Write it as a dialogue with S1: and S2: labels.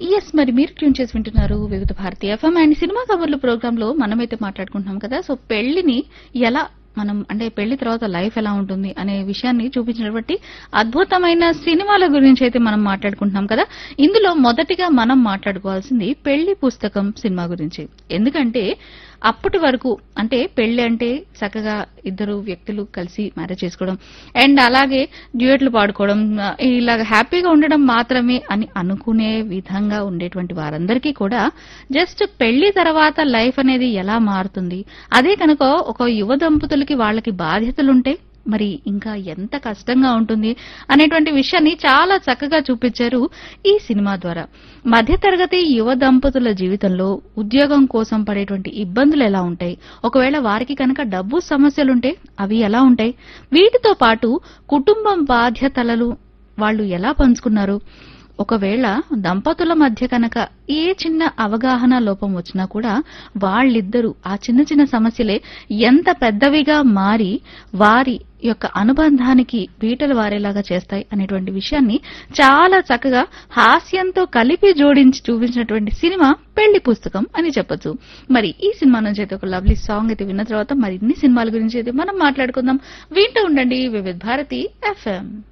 S1: yes మరి మీరు tune చేసి వింటున్నారు Vividh Bharati FM and cinema కబుర్లు ప్రోగ్రామ్ లో మనమైతే మాట్లాడుకుంటున్నాం కదా సో పెళ్లిని ఎలా మనం అంటే పెళ్లి తర్వాత లైఫ్ ఎలా ఉంటుంది అనే విషయాన్ని చూపించినటువంటి అద్భుతమైన సినిమాల గురించి అయితే మనం మాట్లాడుకుంటున్నాం కదా ఇందులో మొదటిగా మనం మాట్లాడుకోవాల్సింది పెళ్లి పుస్తకం సినిమా గురించి ఎందుకంటే అప్పటి వరకు అంటే పెళ్లి అంటే చక్కగా ఇద్దరు వ్యక్తులు కలిసి మ్యారేజ్ చేసుకోవడం అండ్ అలాగే డ్యూయట్లు పాడుకోవడం ఆ, ఇలాగ హ్యాపీగా ఉండడం మాత్రమే అని అనుకునే విధంగా ఉండేటువంటి వారందరికీ కూడా జస్ట్ పెళ్లి తర్వాత లైఫ్ అనేది ఎలా మారుతుంది అదే కనుక ఒక యువ దంపతులకి వాళ్ళకి బాధ్యతలుంటే మరి ఇంకా ఎంత కష్టంగా ఉంటుంది అనేటువంటి విషయాన్ని చాలా చక్కగా చూపించారు ఈ సినిమా ద్వారా మధ్యతరగతి యువ దంపతుల జీవితంలో ఉద్యోగం కోసం పడేటువంటి ఇబ్బందులు ఎలా ఉంటాయి ఒకవేళ వారికి కనుక డబ్బు సమస్యలుంటే అవి ఎలా ఉంటాయి వీటితో పాటు కుటుంబం బాధ్యతలను వాళ్ళు ఎలా పంచుకున్నారు ఒకవేళ దంపతుల మధ్య కనుక ఏ చిన్న అవగాహన లోపం వచ్చినా కూడా వాళ్ళిద్దరూ ఆ చిన్న చిన్న సమస్యలే ఎంత పెద్దవిగా మారి వారి యొక్క అనుబంధానికి బీటలు వారేలాగా చేస్తాయి అనేటువంటి విషయాన్ని చాలా చక్కగా హాస్యంతో కలిపి జోడించి చూపించినటువంటి సినిమా పెళ్లి పుస్తకం అని చెప్పొచ్చు మరి ఈ సినిమా నుంచి అయితే ఒక లవ్లీ సాంగ్ అయితే విన్న తర్వాత మరిన్ని సినిమాల గురించి అయితే మనం మాట్లాడుకుందాం వింటూ ఉండండి వివిధ భారతి ఎఫ్ఎం